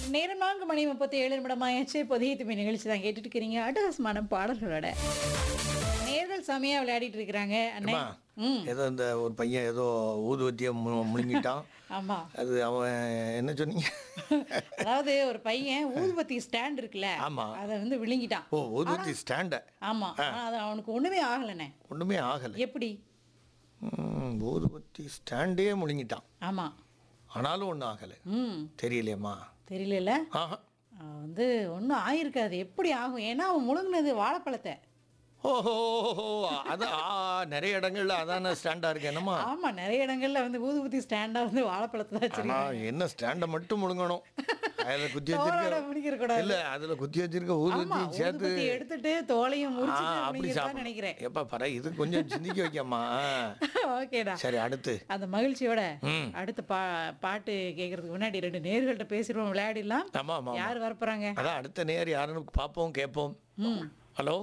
நேரம் நான்கு மணி முப்பத்தி ஏழு நிமிடமாயாச்சு புதிய துமி நிகழ்ச்சி தான் கேட்டுட்டு இருக்கிறீங்க அட்டகாசமான பாடல்களோட நேர்கள் செமையா விளையாடிட்டு இருக்கிறாங்க அண்ணே அம்மா, ம் ஏதோ இந்த ஒரு பையன் ஏதோ ஊதுவத்தியை மு- முழுங்கிட்டான் ஆமா அது அவன் என்ன சொன்னீங்க அதாவது ஒரு பையன் ஊதுபத்தி ஸ்டாண்ட் இருக்குல்ல ஆமா. அதை வந்து விழுங்கிட்டான் ஓ ஊதுவத்தி ஸ்டாண்ட ஆமா ஆனா அது அவனுக்கு ஒண்ணுமே ஆகலண்ணே ஒன்றுமே ஆகலை எப்படி ம், ஊதுவத்தி ஸ்டாண்டே முழுங்கிட்டான் ஆமா ஆனாலும் ஒன்றும் ஆகலை ம் தெரியலையம்மா தெரியல ஆஹா வந்து ஒன்றும் ஆயிருக்காது எப்படி ஆகும் ஏன்னா அவன் முழுங்கினது வாழைப்பழத்தை ஓஹோ அது ஆ, நிறைய இடங்கள்ல அதான ஸ்டாண்டா இருக்கு என்னம்மா ஆமா நிறைய இடங்கள்ல வந்து ஊதுபத்தி ஸ்டாண்டா வந்து வாழைப்பழத்தை தான் ஆனா வச்சிருக்காங்க என்ன ஸ்டாண்டை மட்டும் முழுங்கணும் அதுல குத்தி தோலோட வச்சிருக்க முடிக்கிற கூடாது இல்ல அதுல குத்தி வச்சிருக்க ஆமா ஊதுவத்தியும் சேர்த்து ஊதுபத்தி எடுத்துட்டு தோலையும் ஆ, முறிச்சிட்டு அப்படி அப்படிங்கிறதா சாப்பிடணும் நினைக்கிறேன் எப்ப பர இது கொஞ்சம் சிந்திக்க வைக்கம்மா ஓகேடா சரி அடுத்து அந்த மகிழ்ச்சியோட ம். அடுத்த பா பாட்டு கேட்கறதுக்கு முன்னாடி ரெண்டு நேர்கள்ட்ட பேசிடுவோம் விளையாடிடலாம் ஆமா ஆமா ஆமா. யார் வரப்போறாங்க அதான் அடுத்த நேர் யாருன்னு பார்ப்போம் கேட்போம் ம் ஹலோ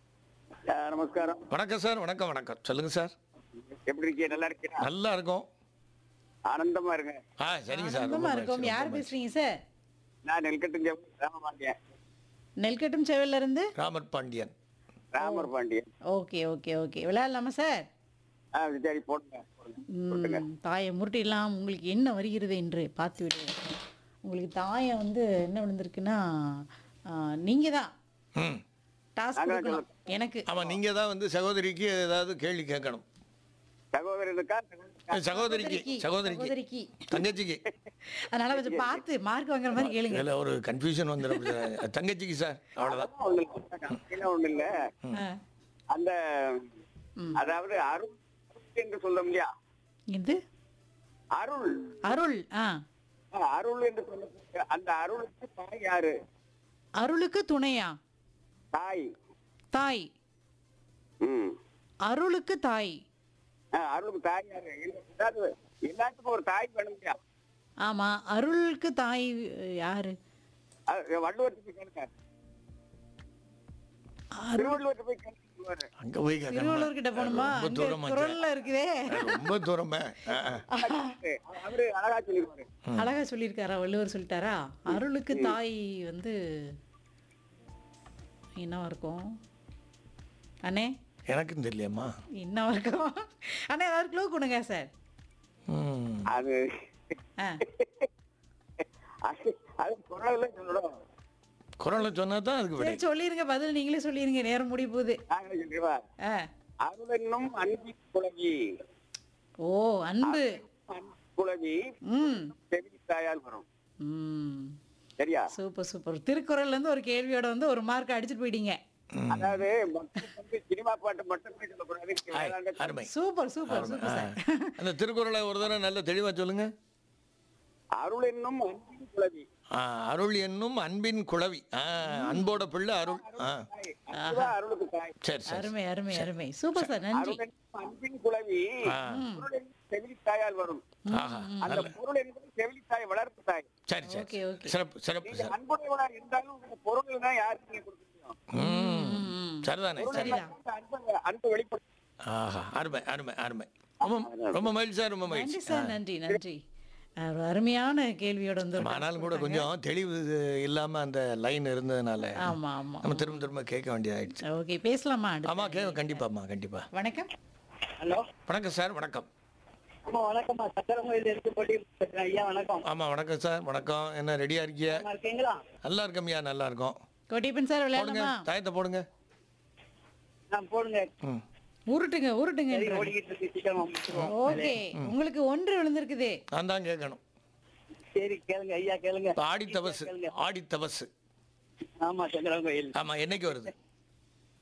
ஆ, நமஸ்காரம் வணக்கம் சார் வணக்கம் வணக்கம் சொல்லுங்க சார் எப்படி இருக்கீங்க நல்லா இருக்கீங்க நல்லா இருக்கும் ஆனந்தமா இருங்க ஆ சரிங்க சார் ஆனந்தமா ரொம்ப இருக்கும் மகிழ்ச்சி, யார் ரொம்ப மகிழ்ச்சி. பேசுறீங்க சார் நான் நெல்கட்டும் ராமபாண்டியன் நெல்கட்டும் செவல்ல இருந்து Ramar Pandian Ramar Pandian okay okay okay விளையாடலாமா சார் ஆ சரி போடுங்க போடுங்க. ம், தாயை முருட்டிடலாம் உங்களுக்கு என்ன வருகிறது என்று பார்த்து விடுவோம் உங்களுக்கு தாயம் வந்து என்ன விழுந்திருக்குன்னா நீங்க தான் ம் டாஸ்க் கொடுக்கணும் எனக்கு ஆமா நீங்க தான் வந்து சகோதரிக்கு ஏதாவது கேள்வி கேட்கணும் சகோதரனுக்கா சகோதரிக்கு சகோதரிக்கு சகோதரிக்கு தங்கச்சிக்கு அதனால கொஞ்சம் பார்த்து மார்க் வாங்குற மாதிரி கேளுங்க இதுல ஒரு கன்ஃபியூஷன் வந்துடும் தங்கச்சிக்கு சார் அவ்வளவுதான் ஒண்ணு இல்ல அப்படிலாம் ஒண்ணு இல்ல ஆ. அந்த ம். அதாவது அருள் என்று சொல்லும் இல்லையா இது அருள் அருள் ஆ ஆ, அருள் என்று சொல்ல அந்த அருளுக்கு தாய் யாரு அருளுக்கு துணையா தாய் தாய் ம் அருளுக்கு தாய் ஆ, அருளுக்கு தாய் யாரு இல்ல, அதாவது எல்லாத்துக்கும் ஒரு தாய் வேணும் இல்லையா ஆமா அருளுக்கு தாய் அஹ், யாரு அது வள்ளுவர்கிட்ட போய் கேளுங்க திருவள்ளுவர்கிட்ட போய் கேளுங்க சொல்லுவாரு. அங்க போய் கேட்கணும் திருவள்ளுவர் கிட்ட போகணுமா ரொம்ப அங்க தூரமா குரல்ல இருக்குதே ரொம்ப தூரமே ஆ, ஆ. அவரு அழகா சொல்லிருவாரு அழகா சொல்லியிருக்காரா வள்ளுவர் சொல்லிட்டாரா அருளுக்கு தாய் வந்து என்னவா இருக்கும் அண்ணே எனக்கும் தெரியலையம்மா என்னவா இருக்கும் அண்ணே ஏதாவது க்ளூ கொடுங்க சார் ம் அது ஆ அது அது குரல்ல சொல்லணும் குரலை சொன்னா தான் அதுக்கு விடை சரி சொல்லிருங்க பதில் நீங்களே சொல்லிருங்க நேரம் முடிய போகுது நாங்க சொல்லிடுவா ஆ அருள் என்னும் அன்பின் குழவி ஓ அன்பு அன்பு குழவி ம் செவி தாயால் வரும் ம் சரியா சூப்பர் சூப்பர் திருக்குறள்ல இருந்து ஒரு கேள்வியோட வந்து ஒரு மார்க் அடிச்சிட்டு போயிட்டீங்க அதாவது மக்கள் வந்து சினிமா பாட்டு மட்டுமே சொல்லக்கூடாது ஆய், வேளாண்மை அருமை சூப்பர் சூப்பர் சூப்பர் சார் அந்த திருக்குறளை ஒரு தடவை நல்ல தெளிவா சொல்லுங்க அருள் என்னும் அன்பின் குழவி ஆ, அருள் என்னும் அன்பின் குளவி ஆ, அன்போட பிள்ளை அருள் ஆ அதுதான் அருளுக்கு தாய் சரி சரி அருமை அருமை அருமை சூப்பர் சார் நன்றி அருள் என்னும் அன்பின் குழவி ஆ. பொருள் என்னும் செவிலி தாயால் வரும் ஆஹா அந்த நல்ல பொருள் என்பது செவிலி தாய் வளர்ப்பு தாய் சரி சரி ஓகே, ஓகே. சிறப்பு சிறப்பு நீங்க சார் அன்புடையவனா இருந்தாலும் உங்க பொருள் தான் யாருக்கு நீங்க கொடுக்க முடியும் ம் சரிதானே சரி பொருள் அந்த அன்பை அன்பை வெளிப்படுத்தும் ஆஹா அருமை அருமை அருமை ரொம்ப ரொம்ப மகிழ்ச்சி சார் ரொம்ப நன்றி மகிழ்ச்சி சார் நன்றி நன்றி அஹ், ஒரு அருமையான கேள்வியோட வந்து ஒரு ஆனாலும் கூட கொஞ்சம் தெளிவு இல்லாம அந்த லைன் இருந்ததுனால ஆமா ஆமா நம்ம திரும்ப திரும்ப கேட்க வேண்டியதாயிடுச்சு ஓகே பேசலாமா அடுத்து? ஆமா கே கண்டிப்பாம்மா கண்டிப்பா வணக்கம் ஹலோ வணக்கம் சார் வணக்கம் அம்மா வணக்கம்மா சத்திரமொழியில இருந்து போட்டி பேசுறேன் ஐயா வணக்கம் ஆமா வணக்கம் சார் வணக்கம் என்ன ரெடியா இருக்கியா நல்லா இருக்கீங்களா நல்லா இருக்கம்யா நல்லா இருக்கோம் கோட்டிப்பன் சார் போடுங்க விளையாடலாமா தாயத்தை போடுங்க நான் போடுங்க ம் உருட்டுங்க உருட்டுங்க ஓடிக்கிட்டு இருக்கு சீக்கிரமா முடிச்சிருவோம் ஓகே உங்களுக்கு ஒன்று விழுந்திருக்குது நான் தான் கேட்கணும் சரி கேளுங்க ஐயா கேளுங்க இப்ப ஆடி தபசு ஆடி தபசு ஆமா சங்கரன் கோயில் ஆமா என்னைக்கு வருது